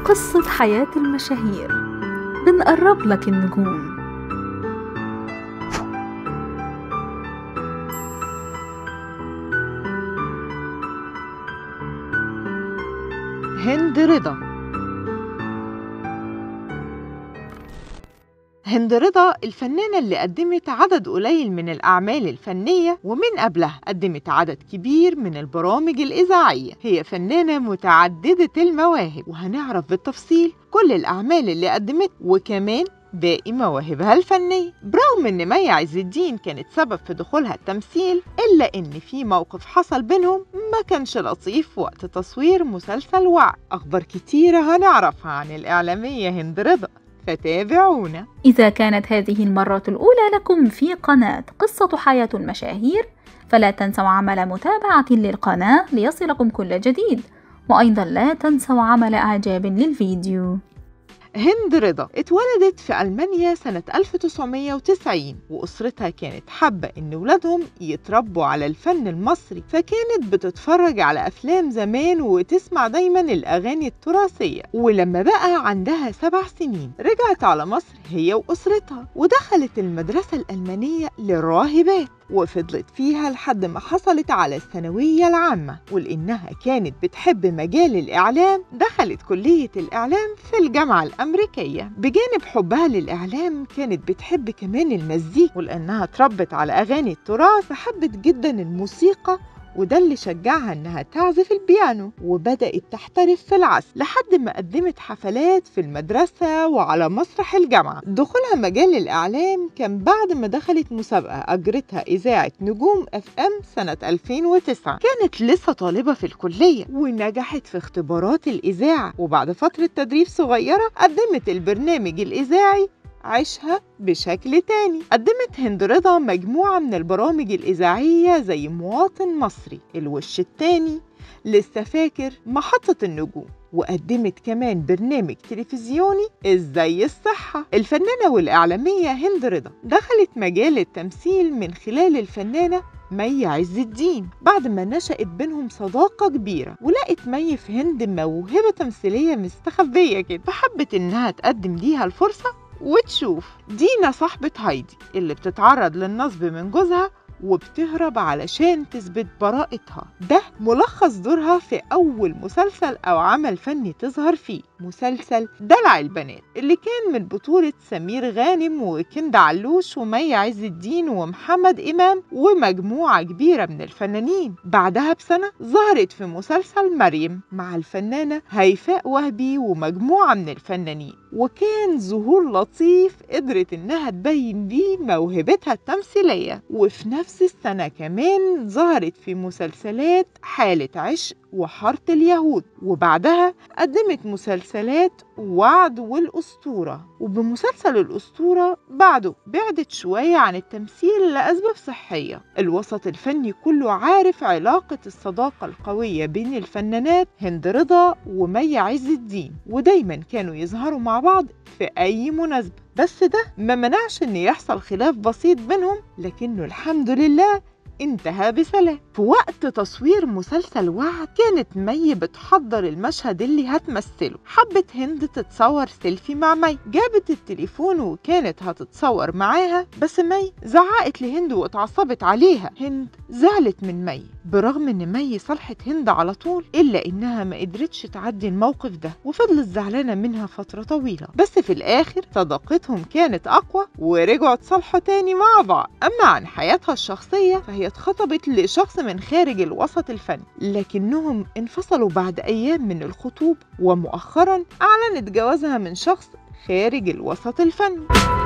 قصة حياة المشاهير بنقرب لك النجوم هند رضا هند رضا الفنانة اللي قدمت عدد قليل من الأعمال الفنية ومن قبلها قدمت عدد كبير من البرامج الإذاعية هي فنانة متعددة المواهب وهنعرف بالتفصيل كل الأعمال اللي قدمت وكمان باقي مواهبها الفنية برغم ان مي عز الدين كانت سبب في دخولها التمثيل الا ان في موقف حصل بينهم ما كانش لطيف وقت تصوير مسلسل وعي اخبار كتيرة هنعرفها عن الاعلامية هند رضا فتابعونا إذا كانت هذه المرة الأولى لكم في قناة قصة حياة المشاهير فلا تنسوا عمل متابعة للقناة ليصلكم كل جديد وأيضا لا تنسوا عمل إعجاب للفيديو هند رضا اتولدت في ألمانيا سنة 1990 وأسرتها كانت حابة إن ولادهم يتربوا على الفن المصري فكانت بتتفرج على أفلام زمان وتسمع دايما الأغاني التراثية ولما بقى عندها سبع سنين رجعت على مصر هي وأسرتها ودخلت المدرسة الألمانية للراهبات وفضلت فيها لحد ما حصلت على الثانوية العامة ولأنها كانت بتحب مجال الإعلام دخلت كلية الإعلام في الجامعة الأمريكية بجانب حبها للإعلام كانت بتحب كمان المزيكا ولأنها اتربت على أغاني التراث فحبت جدا الموسيقى وده اللي شجعها انها تعزف البيانو وبدأت تحترف في العزف لحد ما قدمت حفلات في المدرسة وعلى مسرح الجامعة دخولها مجال الإعلام كان بعد ما دخلت مسابقة أجرتها إذاعة نجوم اف ام سنة 2009 كانت لسه طالبة في الكلية ونجحت في اختبارات الإذاعة وبعد فترة تدريب صغيرة قدمت البرنامج الإذاعي عيشها بشكل تاني قدمت هند رضا مجموعة من البرامج الإذاعية زي مواطن مصري الوش التاني لسه فاكر محطة النجوم وقدمت كمان برنامج تلفزيوني ازاي الصحة الفنانة والإعلامية هند رضا دخلت مجال التمثيل من خلال الفنانة مي عز الدين بعد ما نشأت بينهم صداقة كبيرة ولقت مي في هند موهبة تمثيلية مستخبية كده فحبت إنها تقدم ليها الفرصة وتشوف دينا صاحبة هايدي اللي بتتعرض للنصب من جوزها وبتهرب علشان تثبت براءتها ده ملخص دورها في أول مسلسل أو عمل فني تظهر فيه مسلسل دلع البنات اللي كان من بطولة سمير غانم وكند علوش ومي عز الدين ومحمد إمام ومجموعة كبيرة من الفنانين بعدها بسنة ظهرت في مسلسل مريم مع الفنانة هيفاء وهبي ومجموعة من الفنانين وكان ظهور لطيف قدرت إنها تبين بيه موهبتها التمثيلية وفي نفس السنة كمان ظهرت في مسلسلات حالة عشق وحارة اليهود وبعدها قدمت مسلسلات وعد والأسطورة وبمسلسل الأسطورة بعده بعدت شوية عن التمثيل لأسباب صحية الوسط الفني كله عارف علاقة الصداقة القوية بين الفنانات هند رضا ومي عز الدين ودايما كانوا يظهروا مع بعض في أي مناسبة بس ده ما منعش ان يحصل خلاف بسيط بينهم لكنه الحمد لله انتهى بسلام في وقت تصوير مسلسل وعد كانت مي بتحضر المشهد اللي هتمثله حبت هند تتصور سيلفي مع مي جابت التليفون وكانت هتتصور معاها بس مي زعقت لهند واتعصبت عليها هند زعلت من مي برغم ان مي صلحت هند على طول الا انها ما قدرتش تعدي الموقف ده وفضلت زعلانه منها فتره طويله بس في الاخر صداقتهم كانت اقوى ورجعوا اتصالحوا تاني مع بعض اما عن حياتها الشخصيه فهي اتخطبت لشخص من خارج الوسط الفني لكنهم انفصلوا بعد ايام من الخطوب ومؤخرا اعلنت جوازها من شخص خارج الوسط الفني